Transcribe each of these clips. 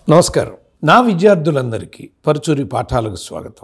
నమస్కారం నా విద్యార్థులందరికీ పరుచూరి పాఠాలకు స్వాగతం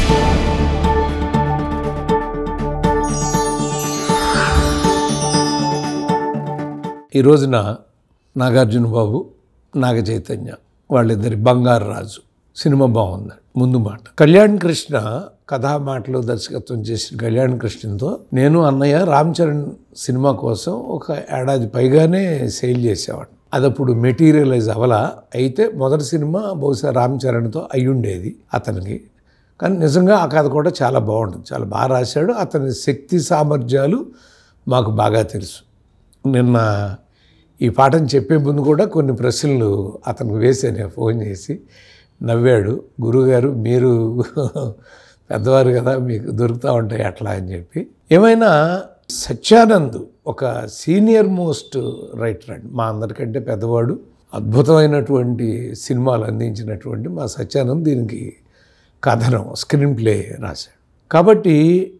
ఈ రోజున నాగార్జున బాబు నాగ చైతన్య వాళ్ళిద్దరి బంగారు రాజు సినిమా బాగుంది ముందు మాట కళ్యాణ్ కృష్ణ కథా మాటలు దర్శకత్వం చేసిన కళ్యాణ్ కృష్ణతో నేను అన్నయ్య రామ్ చరణ్ సినిమా కోసం ఒక ఏడాది పైగానే సేల్ చేసేవాడు అది అప్పుడు మెటీరియలైజ్ అవలా అయితే మొదటి సినిమా బహుశా రామ్ చరణ్తో అయ్యుండేది అతనికి కానీ నిజంగా ఆ కథ కూడా చాలా బాగుంటుంది చాలా బాగా రాశాడు అతని శక్తి సామర్థ్యాలు మాకు బాగా తెలుసు నిన్న ఈ పాఠం చెప్పే ముందు కూడా కొన్ని ప్రశ్నలు అతనికి వేసాను ఫోన్ చేసి నవ్వాడు గురువుగారు మీరు పెద్దవారు కదా మీకు దొరుకుతూ ఉంటాయి అట్లా అని చెప్పి ఏమైనా సత్యానంద్ ఒక సీనియర్ మోస్ట్ రైటర్ అండి మా అందరికంటే పెద్దవాడు అద్భుతమైనటువంటి సినిమాలు అందించినటువంటి మా సత్యానంద్ దీనికి కథనం స్క్రీన్ ప్లే రాశాడు కాబట్టి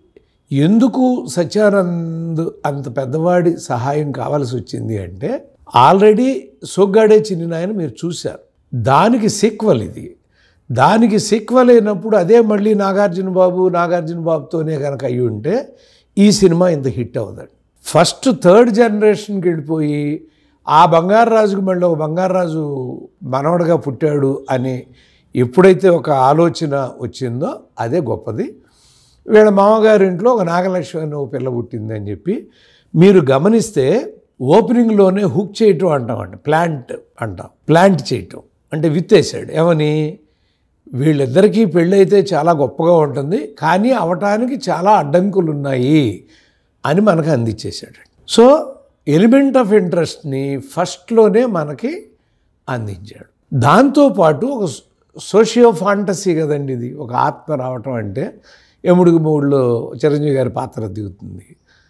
ఎందుకు సత్యానంద్ అంత పెద్దవాడి సహాయం కావాల్సి వచ్చింది అంటే ఆల్రెడీ సొగ్గాడే చిన్న నాయన మీరు చూశారు దానికి సీక్వల్ ఇది దానికి సీక్వల్ అయినప్పుడు అదే మళ్ళీ నాగార్జున బాబు నాగార్జున బాబుతోనే కనుక అయ్యి ఉంటే ఈ సినిమా ఇంత హిట్ అవ్వదండి ఫస్ట్ థర్డ్ జనరేషన్కి వెళ్ళిపోయి ఆ బంగారు రాజుకు మళ్ళీ ఒక బంగారు రాజు మనవడుగా పుట్టాడు అని ఎప్పుడైతే ఒక ఆలోచన వచ్చిందో అదే గొప్పది వీళ్ళ మామగారి ఇంట్లో ఒక నాగలక్ష్మి అనే ఒక పిల్ల పుట్టిందని చెప్పి మీరు గమనిస్తే ఓపెనింగ్లోనే హుక్ చేయటం అంటామండి ప్లాంట్ అంటాం ప్లాంట్ చేయటం అంటే విత్తేసాడు ఏమని వీళ్ళిద్దరికీ పెళ్ళైతే చాలా గొప్పగా ఉంటుంది కానీ అవటానికి చాలా అడ్డంకులు ఉన్నాయి అని మనకు అందించేశాడు సో ఎలిమెంట్ ఆఫ్ ఇంట్రెస్ట్ని ఫస్ట్లోనే మనకి అందించాడు దాంతోపాటు ఒక సోషియో ఫాంటసీ కదండి ఇది ఒక ఆత్మ రావటం అంటే ఎముడికి మూడులో చిరంజీవి గారి పాత్ర దిగుతుంది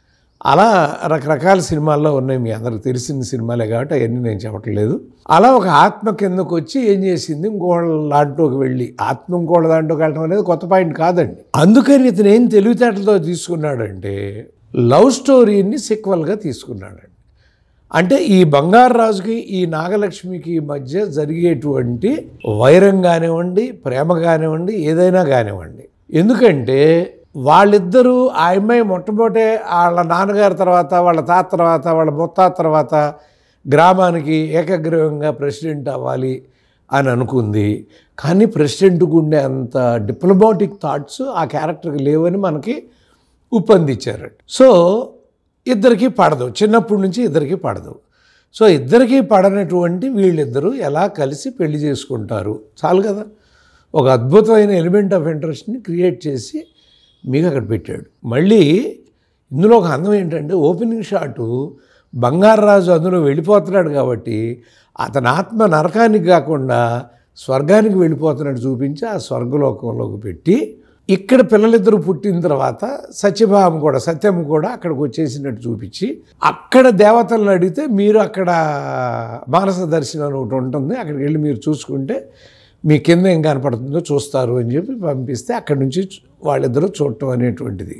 అలా రకరకాల సినిమాల్లో ఉన్నాయి మీ అందరికి తెలిసిన సినిమాలే కాబట్టి అవన్నీ నేను చెప్పట్లేదు అలా ఒక ఆత్మ కిందకు వచ్చి ఏం చేసింది ఇంకోళ్ళ దాంట్లోకి వెళ్ళి ఆత్మ ఇంకోళ్ళ దాంట్లోకి వెళ్ళడం అనేది కొత్త పాయింట్ కాదండి అందుకని ఇతను ఏం తెలివితేటలతో తీసుకున్నాడంటే లవ్ స్టోరీని సిక్వల్గా తీసుకున్నాడండి అంటే ఈ బంగారు రాజుకి ఈ నాగలక్ష్మికి మధ్య జరిగేటువంటి వైరం కానివ్వండి ప్రేమ కానివ్వండి ఏదైనా కానివ్వండి ఎందుకంటే వాళ్ళిద్దరూ ఆ అమ్మాయి మొట్టమొదటే వాళ్ళ నాన్నగారి తర్వాత వాళ్ళ తాత తర్వాత వాళ్ళ ముత్తాత తర్వాత గ్రామానికి ఏకగ్రీవంగా ప్రెసిడెంట్ అవ్వాలి అని అనుకుంది కానీ ప్రెసిడెంట్కి ఉండే అంత డిప్లొమాటిక్ థాట్స్ ఆ క్యారెక్టర్కి లేవని మనకి ఉప్పందించారు సో ఇద్దరికీ పడదు చిన్నప్పటి నుంచి ఇద్దరికీ పడదు సో ఇద్దరికీ పడనటువంటి వీళ్ళిద్దరూ ఎలా కలిసి పెళ్లి చేసుకుంటారు చాలు కదా ఒక అద్భుతమైన ఎలిమెంట్ ఆఫ్ ఇంట్రెస్ట్ని క్రియేట్ చేసి మీకు అక్కడ పెట్టాడు మళ్ళీ ఇందులో ఒక అందం ఏంటంటే ఓపెనింగ్ షాటు బంగారరాజు అందులో వెళ్ళిపోతున్నాడు కాబట్టి అతని ఆత్మ నరకానికి కాకుండా స్వర్గానికి వెళ్ళిపోతున్నట్టు చూపించి ఆ స్వర్గలోకంలోకి పెట్టి ఇక్కడ పిల్లలిద్దరూ పుట్టిన తర్వాత సత్యభామ కూడా సత్యం కూడా అక్కడికి వచ్చేసినట్టు చూపించి అక్కడ దేవతలను అడిగితే మీరు అక్కడ మానస దర్శనం అని ఒకటి ఉంటుంది అక్కడికి వెళ్ళి మీరు చూసుకుంటే మీ కింద ఏం కనపడుతుందో చూస్తారు అని చెప్పి పంపిస్తే అక్కడి నుంచి వాళ్ళిద్దరూ చూడటం అనేటువంటిది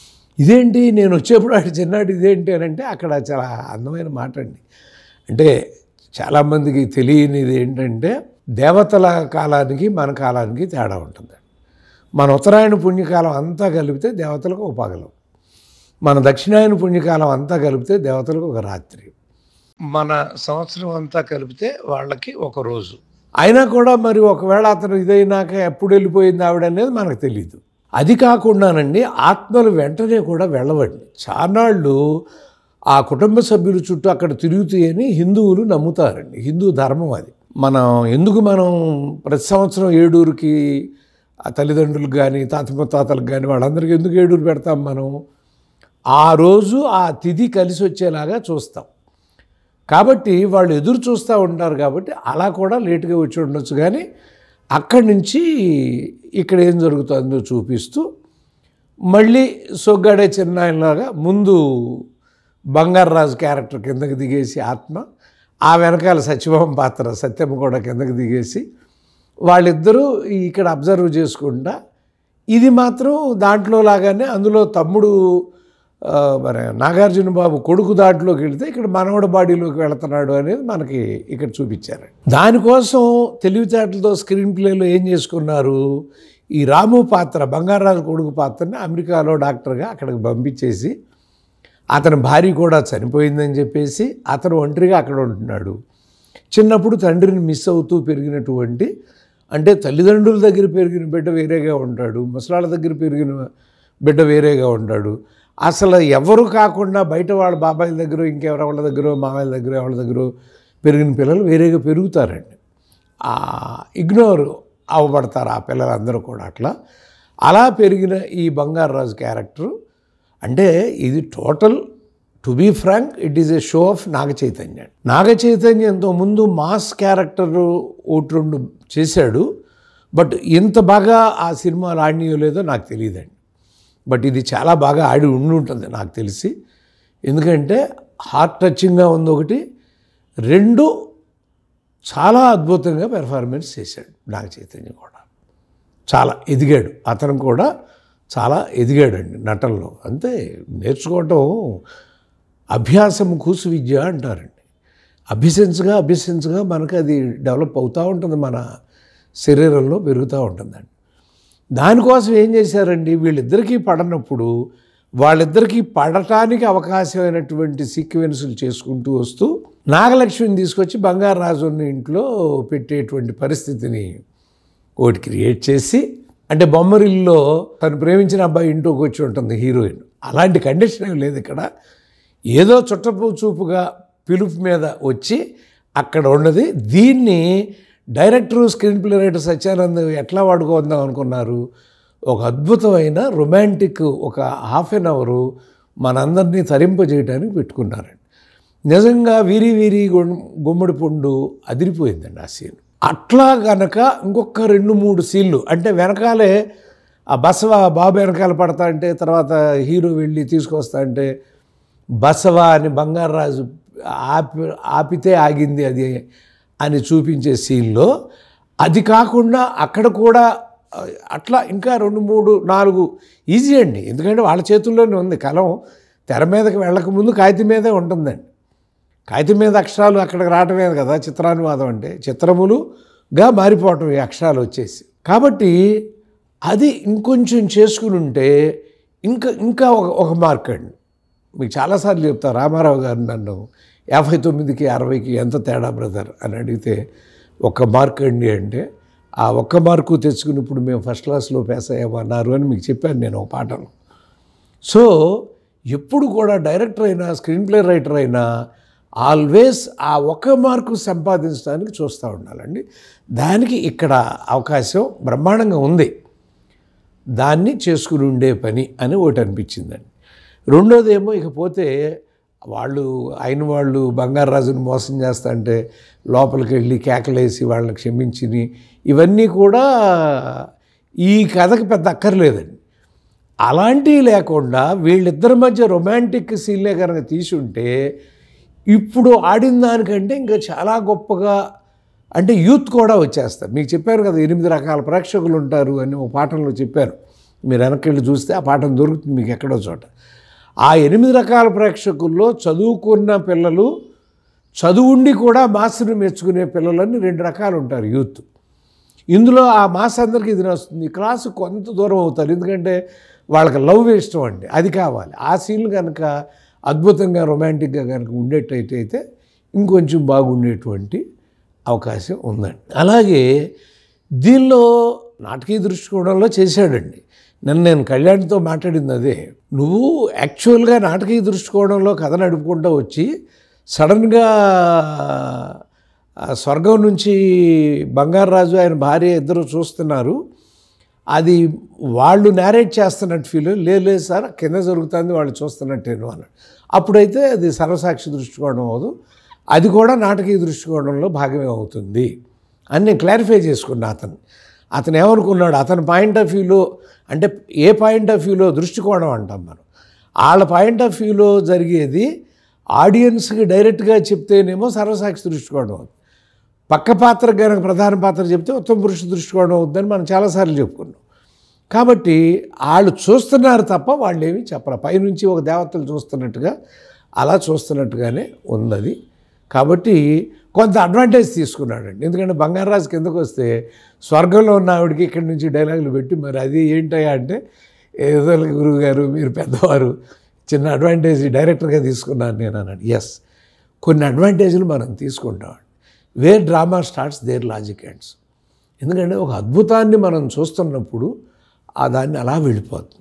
ఇదేంటి నేను వచ్చేప్పుడు అటు చిన్నాడు ఇదేంటి అని అంటే అక్కడ చాలా అందమైన మాట అండి అంటే చాలామందికి తెలియనిది ఏంటంటే దేవతల కాలానికి మన కాలానికి తేడా ఉంటుంది మన ఉత్తరాయణ పుణ్యకాలం అంతా కలిపితే దేవతలకు ఒక పగలం మన దక్షిణాయన పుణ్యకాలం అంతా కలిపితే దేవతలకు ఒక రాత్రి మన సంవత్సరం అంతా కలిపితే వాళ్ళకి ఒక రోజు అయినా కూడా మరి ఒకవేళ అతను ఇదైనాక ఎప్పుడు వెళ్ళిపోయింది ఆవిడ అనేది మనకు తెలియదు అది కాకుండానండి ఆత్మలు వెంటనే కూడా వెళ్ళవండి చానాళ్ళు ఆ కుటుంబ సభ్యుల చుట్టూ అక్కడ తిరుగుతాయని హిందువులు నమ్ముతారండి హిందూ ధర్మం అది మనం ఎందుకు మనం ప్రతి సంవత్సరం ఏడూరుకి ఆ తల్లిదండ్రులకు కానీ తాత ముత్తాతలకు కానీ వాళ్ళందరికీ ఎందుకు ఏడూరు పెడతాం మనం ఆ రోజు ఆ తిథి కలిసి వచ్చేలాగా చూస్తాం కాబట్టి వాళ్ళు ఎదురు చూస్తూ ఉంటారు కాబట్టి అలా కూడా లేటుగా వచ్చి ఉండొచ్చు కానీ అక్కడి నుంచి ఇక్కడ ఏం జరుగుతుందో చూపిస్తూ మళ్ళీ సొగ్గాడే చిన్నాయనలాగా ముందు బంగారరాజు క్యారెక్టర్ కిందకి దిగేసి ఆత్మ ఆ వెనకాల సత్యభావం పాత్ర సత్యమ్మ కూడా కిందకి దిగేసి వాళ్ళిద్దరూ ఇక్కడ అబ్జర్వ్ చేసుకుంటా ఇది మాత్రం దాంట్లో లాగానే అందులో తమ్ముడు ఆ, మన నాగార్జున బాబు కొడుకు దాటిలోకి వెళితే ఇక్కడ మనవడ బాడీలోకి వెళుతున్నాడు అనేది మనకి ఇక్కడ చూపించారు దానికోసం తెలివితేటలతో స్క్రీన్ ప్లేలో ఏం చేసుకున్నారు ఈ రాము పాత్ర బంగారాజు కొడుకు పాత్రని అమెరికాలో డాక్టర్గా అక్కడికి పంపించేసి అతని భార్య కూడా చనిపోయిందని చెప్పేసి అతను ఒంటరిగా అక్కడ ఉంటున్నాడు చిన్నప్పుడు తండ్రిని మిస్ అవుతూ పెరిగినటువంటి అంటే తల్లిదండ్రుల దగ్గర పెరిగిన బిడ్డ వేరేగా ఉంటాడు ముసలాళ్ళ దగ్గర పెరిగిన బిడ్డ వేరేగా ఉంటాడు అసలు ఎవరు కాకుండా బయట వాళ్ళ బాబాయిల దగ్గర ఇంకెవరి వాళ్ళ దగ్గర మామయ్యల దగ్గర ఎవరి దగ్గర పెరిగిన పిల్లలు వేరేగా పెరుగుతారండి ఆ ఇగ్నోర్ అవ్వబడతారు ఆ పిల్లలందరూ కూడా అట్లా అలా పెరిగిన ఈ బంగారాజు క్యారెక్టరు అంటే ఇది total to be frank it is a show of Naga Chaitanya Naga చైతన్యంతో ముందు మాస్ క్యారెక్టర్ ఒకటి రెండు చేశాడు బట్ ఇంత బాగా ఆ సినిమాలు ఆడినయో లేదో నాకు తెలియదండి బట్ ఇది చాలా బాగా ఆడి ఉండి ఉంటుంది నాకు తెలిసి ఎందుకంటే హార్ట్ టచింగ్గా ఉంది ఒకటి రెండు చాలా అద్భుతంగా పెర్ఫార్మెన్స్ చేశాడు నాగ చైతన్య కూడా చాలా ఎదిగాడు అతను కూడా చాలా ఎదిగాడండి నటనలో అంతే నేర్చుకోవటం అభ్యాసం కూసు విద్య అంటారండి అభ్యసించగా అభ్యసించగా మనకు అది డెవలప్ అవుతూ ఉంటుంది మన శరీరంలో పెరుగుతూ ఉంటుందండి దానికోసం ఏం చేశారండి వీళ్ళిద్దరికీ పడనప్పుడు వాళ్ళిద్దరికీ పడటానికి అవకాశమైనటువంటి సీక్వెన్సులు చేసుకుంటూ వస్తూ నాగలక్ష్మిని తీసుకొచ్చి బంగారాజుని ఇంట్లో పెట్టేటువంటి పరిస్థితిని ఒకటి క్రియేట్ చేసి అంటే బొమ్మరిల్లో తను ప్రేమించిన అబ్బాయి ఇంట్లోకి వచ్చి ఉంటుంది హీరోయిన్ అలాంటి కండిషన్ ఏం లేదు ఇక్కడ ఏదో చుట్టపు చూపుగా పిలుపు మీద వచ్చి అక్కడ ఉన్నది దీన్ని director screenplay writer Satyanand ఎట్లా వాడుకుందాం అనుకున్నారు ఒక అద్భుతమైన రొమాంటిక్ ఒక హాఫ్ అన్ అవరు మనందరినీ తరింపజేయడానికి పెట్టుకున్నారండి నిజంగా వీరి వీరి గుమ్- గుమ్మడి పుండు అదిరిపోయిందండి ఆ సీన్ అట్లా గనక ఇంకొక రెండు మూడు సీన్లు అంటే వెనకాలే ఆ బసవ బాబు వెనకాల పడతా అంటే తర్వాత హీరో వెళ్ళి తీసుకొస్తా అంటే బసవ అని బంగారాజు ఆపి ఆపితే ఆగింది అది అని చూపించే సీన్లో అది కాకుండా అక్కడ కూడా ఆ, అట్లా ఇంకా రెండు మూడు నాలుగు ఈజీ అండి ఎందుకంటే వాళ్ళ చేతుల్లోనే ఉంది కలం తెర మీదకి వెళ్ళక ముందు కాగితం మీదే ఉంటుందండి కాగితం మీద అక్షరాలు అక్కడికి రావటమే కదా చిత్రానువాదం అంటే చిత్రములుగా మారిపోవటం ఈ అక్షరాలు వచ్చేసి కాబట్టి అది ఇంకొంచెం చేసుకుని ఉంటే ఇంకా ఇంకా ఒక ఒక మార్క్ అండి మీకు చాలాసార్లు చెప్తా రామారావు గారు నన్ను యాభై తొమ్మిదికి అరవైకి ఎంత తేడా బ్రదర్ అని అడిగితే ఒక్క మార్క్ అండి అంటే ఆ ఒక్క మార్కు తెచ్చుకుని ఇప్పుడు మేము ఫస్ట్ క్లాస్లో పాస్ అయ్యామన్నారు అని మీకు చెప్పాను నేను ఒక పాటలో సో ఎప్పుడు కూడా డైరెక్టర్ అయినా స్క్రీన్ ప్లే రైటర్ అయినా ఆల్వేస్ ఆ ఒక్క మార్కు సంపాదించడానికి చూస్తూ ఉండాలండి దానికి ఇక్కడ అవకాశం బ్రహ్మాండంగా ఉంది దాన్ని చేసుకుని ఉండే పని అని ఒకటి అనిపించిందండి రెండోది ఏమో ఇకపోతే వాళ్ళు అయిన వాళ్ళు బంగారాజుని మోసం చేస్తా అంటే లోపలికి వెళ్ళి కేకలేసి వాళ్ళని క్షమించిని ఇవన్నీ కూడా ఈ కథకి పెద్ద అక్కర్లేదండి అలాంటివి లేకుండా వీళ్ళిద్దరి మధ్య రొమాంటిక్ సీన్లే కనుక తీసుంటే ఇప్పుడు ఆడిన దానికంటే ఇంకా చాలా గొప్పగా అంటే యూత్ కూడా వచ్చేస్తారు మీకు చెప్పారు కదా ఎనిమిది రకాల ప్రేక్షకులు ఉంటారు అని ఒక పాఠంలో చెప్పారు మీరు వెనక్కి చూస్తే ఆ పాఠం దొరుకుతుంది మీకు ఎక్కడో చోట ఆ ఎనిమిది రకాల ప్రేక్షకుల్లో చదువుకున్న పిల్లలు చదువుండి కూడా మాస్టర్ని మెచ్చుకునే పిల్లలని రెండు రకాలు ఉంటారు యూత్ ఇందులో ఆ మాస్ అందరికీ ఇది వస్తుంది క్లాసు కొంత దూరం అవుతారు ఎందుకంటే వాళ్ళకి లవ్ ఇష్టం అండి అది కావాలి ఆ సీన్లు కనుక అద్భుతంగా రొమాంటిక్గా కనుక ఉండేటైతే అయితే ఇంకొంచెం బాగుండేటువంటి అవకాశం ఉందండి అలాగే దీనిలో నాటకీయ దృష్టికోణంలో చేశాడండి నన్ను నేను కళ్యాణ్తో మాట్లాడింది అదే నువ్వు యాక్చువల్గా నాటకీయ దృష్టికోణంలో కథ నడుపుకుంటూ వచ్చి సడన్గా ఆ స్వర్గం నుంచి బంగారాజు ఆయన భార్య ఇద్దరు చూస్తున్నారు అది వాళ్ళు నేరేట్ చేస్తున్నట్టు ఫీల్ లేదు లేదు సార్ కింద జరుగుతుంది వాళ్ళు చూస్తున్నట్టేను అన్నాడు అప్పుడైతే అది సర్వసాక్షి దృష్టికోణం అవదు అది కూడా నాటకీయ దృష్టికోణంలో భాగమే అవుతుంది అని నేను క్లారిఫై చేసుకున్నా అతను అతను ఏమనుకున్నాడు అతని పాయింట్ ఆఫ్ వ్యూలో అంటే ఏ పాయింట్ ఆఫ్ వ్యూలో దృష్టికోణం అంటాం మనం వాళ్ళ పాయింట్ ఆఫ్ వ్యూలో జరిగేది ఆడియన్స్కి డైరెక్ట్గా చెప్తేనేమో సర్వసాక్షి దృష్టికోణం అవుతుంది పక్క పాత్ర కనుక ప్రధాన పాత్ర చెప్తే ఉత్తమ పురుష దృష్టికోణం అవుతుందని మనం చాలాసార్లు చెప్పుకున్నాం కాబట్టి వాళ్ళు చూస్తున్నారు తప్ప వాళ్ళు ఏమీ చెప్పరు పైనుంచి ఒక దేవతలు చూస్తున్నట్టుగా అలా చూస్తున్నట్టుగానే ఉన్నది కాబట్టి కొంత అడ్వాంటేజ్ తీసుకున్నాడండి ఎందుకంటే బంగారాజు కిందకు వస్తే స్వర్గంలో ఉన్న ఆవిడకి ఇక్కడి నుంచి డైలాగులు పెట్టి మరి అది ఏంటయ్యా అంటే ఏదో గురువు గారు మీరు పెద్దవారు చిన్న అడ్వాంటేజ్ డైరెక్టర్గా తీసుకున్నాను నేను అన్నాడు ఎస్ కొన్ని అడ్వాంటేజ్లు మనం తీసుకుంటాం where drama starts there logic ends ఎందుకంటే ఒక అద్భుతాన్ని మనం చూస్తున్నప్పుడు ఆ దాన్ని అలా వెళ్ళిపోతుంది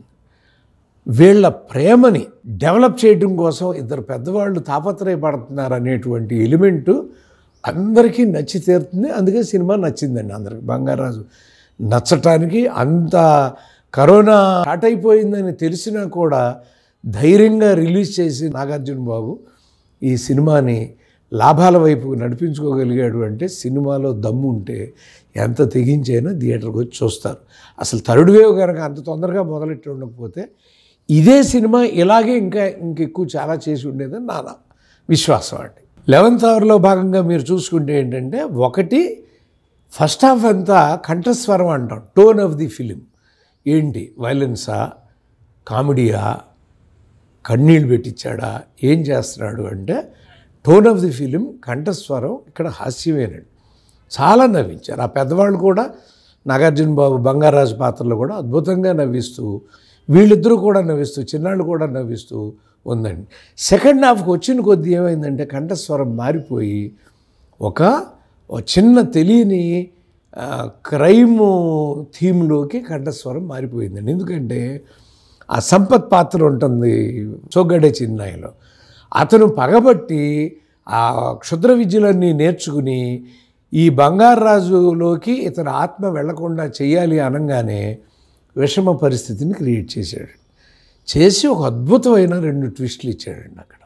వీళ్ళ ప్రేమని డెవలప్ చేయడం కోసం ఇద్దరు పెద్దవాళ్ళు తాపత్రయపడుతున్నారు అనేటువంటి ఎలిమెంటు అందరికీ నచ్చి తీరుతుంది అందుకే సినిమా నచ్చిందండి అందరికి బంగారాజు నచ్చటానికి అంత కరోనా స్టార్ట్ అయిపోయిందని తెలిసినా కూడా ధైర్యంగా రిలీజ్ చేసి నాగార్జున బాబు ఈ సినిమాని లాభాల వైపు నడిపించుకోగలిగాడు అంటే సినిమాలో దమ్ము ఉంటే ఎంత తెగించైనా థియేటర్కి వచ్చి చూస్తారు అసలు థర్డ్ వేవ్ కనుక అంత తొందరగా మొదలెట్టి ఉండకపోతే ఇదే సినిమా ఇలాగే ఇంకా ఇంకెక్కువ చాలా చేసి ఉండేదని నా నా విశ్వాసం అండి లెవెన్త్ అవర్లో భాగంగా మీరు చూసుకుంటే ఏంటంటే ఒకటి ఫస్ట్ హాఫ్ అంతా కంఠస్వరం అంటాం టోన్ ఆఫ్ ది ఫిలిం ఏంటి వైలెన్సా కామెడీయా కన్నీళ్ళు పెట్టించాడా ఏం చేస్తున్నాడు అంటే టోన్ ఆఫ్ ది ఫిలిం కంఠస్వరం ఇక్కడ హాస్యమేనండి చాలా నవ్వించారు ఆ పెద్దవాళ్ళు కూడా నాగార్జున బాబు బంగారాజు పాత్రలో కూడా అద్భుతంగా నవ్విస్తూ వీళ్ళిద్దరూ కూడా నవ్విస్తూ చిన్నాళ్ళు కూడా నవ్విస్తూ ఉందండి సెకండ్ హాఫ్కి వచ్చిన కొద్దీ ఏమైందంటే కంఠస్వరం మారిపోయి ఒక ఒక చిన్న తెలియని ఆ, క్రైమ్ థీమ్లోకి కంఠస్వరం మారిపోయిందండి ఎందుకంటే ఆ సంపత్ పాత్ర ఉంటుంది సోగడే చిన్నాయిలో అతను పగబట్టి ఆ క్షుద్ర విద్యలన్నీ నేర్చుకుని ఈ బంగారాజులోకి ఇతని ఆత్మ వెళ్లకుండా చేయాలి అనగానే విషమ పరిస్థితిని క్రియేట్ చేశాడు చేసి ఒక అద్భుతమైన రెండు ట్విస్టులు ఇచ్చాడండి అక్కడ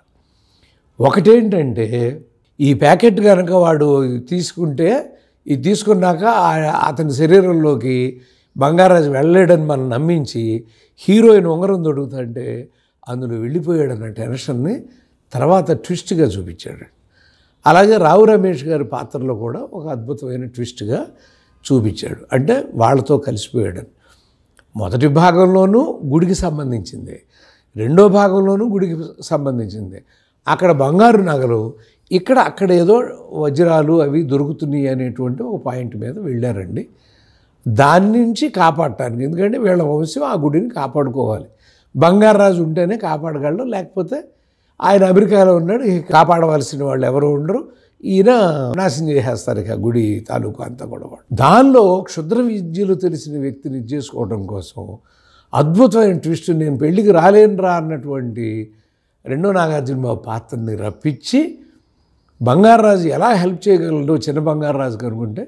ఒకటేంటంటే ఈ ప్యాకెట్ కనుక వాడు తీసుకుంటే ఇది తీసుకున్నాక ఆ- అతని శరీరంలోకి బంగారాజు వెళ్ళలేడని మనం నమ్మించి హీరోయిన్ ఉంగరం దొరుకుతుంటే అందులో వెళ్ళిపోయాడన్న టెన్షన్ని తర్వాత ట్విస్ట్గా చూపించాడు అలాగే రావు రమేష్ గారి పాత్రలో కూడా ఒక అద్భుతమైన ట్విస్ట్గా చూపించాడు అంటే వాళ్ళతో కలిసిపోయాడని మొదటి భాగంలోనూ గుడికి సంబంధించింది రెండో భాగంలోనూ గుడికి సంబంధించింది అక్కడ బంగారు నగలు ఇక్కడ అక్కడ ఏదో వజ్రాలు అవి దొరుకుతున్నాయి అనేటువంటి ఒక పాయింట్ మీద వెళ్ళారండి దాని నుంచి కాపాడటానికి ఎందుకంటే వీళ్ళ వంశం ఆ గుడిని కాపాడుకోవాలి బంగారాజు ఉంటేనే కాపాడగలడు లేకపోతే ఆయన అమెరికాలో ఉన్నాడు ఇక కాపాడవలసిన వాళ్ళు ఎవరు ఉండరు ఈయన నాశనం చేసేస్తారు ఇక గుడి తాలూకు అంతా కూడా వాడు. దానిలో క్షుద్ర విద్యలు తెలిసిన వ్యక్తిని ఇది చేసుకోవడం కోసం అద్భుతమైన ట్విస్ట్ నేను పెళ్ళికి రాలేనురా అన్నటువంటి రెండో నాగార్జున బాబు పాత్రని రప్పించి బంగారాజు ఎలా హెల్ప్ చేయగలడు చిన్న బంగారాజు కనుకుంటే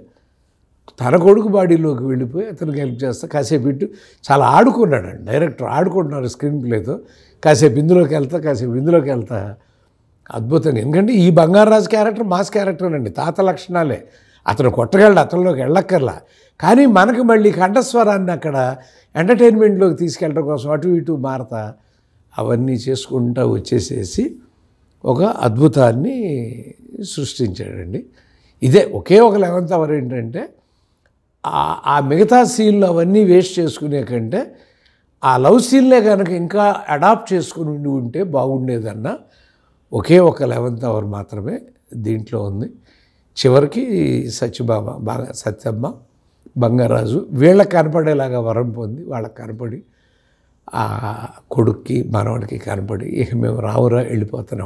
తన కొడుకు బాడీలోకి వెళ్ళిపోయి అతనికి హెల్ప్ చేస్తా కాసేపు ఇటు చాలా ఆడుకున్నాడండి డైరెక్టర్ ఆడుకుంటున్నారు స్క్రీన్ ప్లేతో కాసేపు ఇందులోకి వెళ్తా కాసేపు ఇందులోకి వెళ్తా అద్భుతంగా ఎందుకంటే ఈ బంగారాజు క్యారెక్టర్ మాస్ క్యారెక్టర్ అండి తాత లక్షణాలే అతను కొట్టగలడు అతనిలోకి వెళ్ళక్కర్లా కానీ మనకు మళ్ళీ కంఠస్వరాన్ని అక్కడ ఎంటర్టైన్మెంట్లోకి తీసుకెళ్ళడం కోసం అటు ఇటు మారతా అవన్నీ చేసుకుంటూ వచ్చేసేసి ఒక అద్భుతాన్ని సృష్టించాడండి ఇదే ఒకే ఒక లెవెన్త్ అవర్ ఏంటంటే ఆ- ఆ మిగతా సీన్లు అవన్నీ వేస్ట్ చేసుకునే కంటే ఆ లవ్ సీన్లే కనుక ఇంకా అడాప్ట్ చేసుకుని ఉండి ఉంటే బాగుండేదన్న ఒకే ఒక లెవెన్త్ అవర్ మాత్రమే దీంట్లో ఉంది చివరికి సత్యబాబా బాగా సత్యమ్మ బంగారాజు వీళ్ళకి కనపడేలాగా వరం పొంది వాళ్ళకి కనపడి ఆ కొడుక్కి మనవడికి కనపడి ఇక మేము రావురా వెళ్ళిపోతున్నాం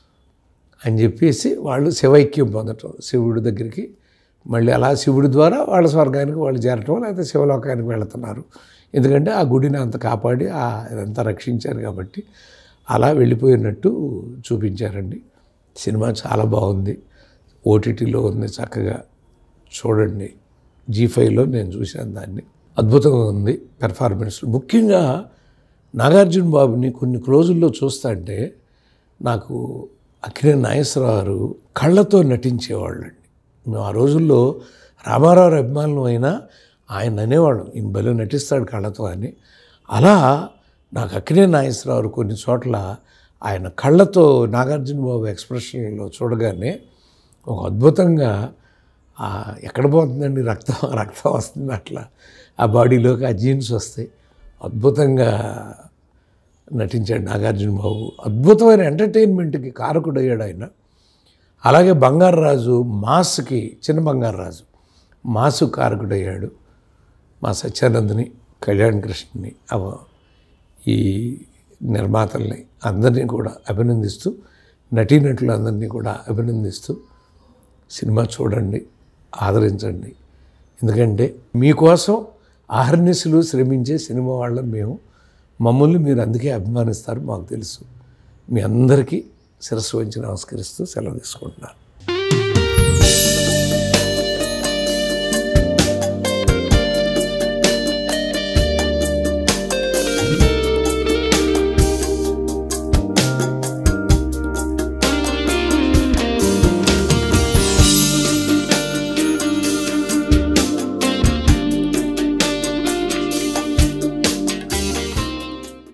అని చెప్పేసి వాళ్ళు శివైక్యం పొందటం శివుడి దగ్గరికి మళ్ళీ అలా శివుడి ద్వారా వాళ్ళ స్వర్గానికి వాళ్ళు చేరటం లేకపోతే శివలోకానికి వెళుతున్నారు ఎందుకంటే ఆ గుడిని అంత కాపాడి ఆ ఇదంతా రక్షించారు కాబట్టి అలా వెళ్ళిపోయినట్టు చూపించారండి సినిమా చాలా బాగుంది ఓటీటీలో ఉంది చక్కగా చూడండి జీ ఫైవ్లో నేను చూశాను దాన్ని అద్భుతంగా ఉంది పెర్ఫార్మెన్స్ ముఖ్యంగా నాగార్జున బాబుని కొన్ని క్లోజుల్లో చూస్తా అంటే నాకు అక్కినే నాగేశ్వరరావు గారు కళ్ళతో నటించేవాళ్ళండి మేము ఆ రోజుల్లో రామారావు అభిమానులు అయినా ఆయన అనేవాళ్ళం ఈయన భలే నటిస్తాడు కళ్ళతో అని అలా నాకు అక్కినే నాగేశ్వరరావు గారు కొన్ని చోట్ల ఆయన కళ్ళతో నాగార్జున బాబు ఎక్స్ప్రెషన్లో చూడగానే ఒక అద్భుతంగా ఆ ఎక్కడ పోతుందండి రక్తం రక్తం వస్తుంది అట్లా ఆ బాడీలోకి ఆ జీన్స్ వస్తాయి అద్భుతంగా నటించాడు నాగార్జున బాబు అద్భుతమైన ఎంటర్టైన్మెంట్కి కారకుడయ్యాడు ఆయన అలాగే బంగారరాజు మాస్కి చిన్న బంగారరాజు మాసు కారకుడయ్యాడు మా సత్యానందని కళ్యాణ్ కృష్ణని అవ ఈ నిర్మాతల్ని అందరినీ కూడా అభినందిస్తూ నటీనటులందరినీ కూడా అభినందిస్తూ సినిమా చూడండి ఆదరించండి ఎందుకంటే మీకోసం ఆహర్నిశలు శ్రమించే సినిమా వాళ్ళం మేము మమ్మల్ని మీరు అందుకే అభిమానిస్తారు మాకు తెలుసు మీ అందరికీ శిరస్సు వంచి నమస్కరిస్తూ సెలవు తీసుకుంటున్నాను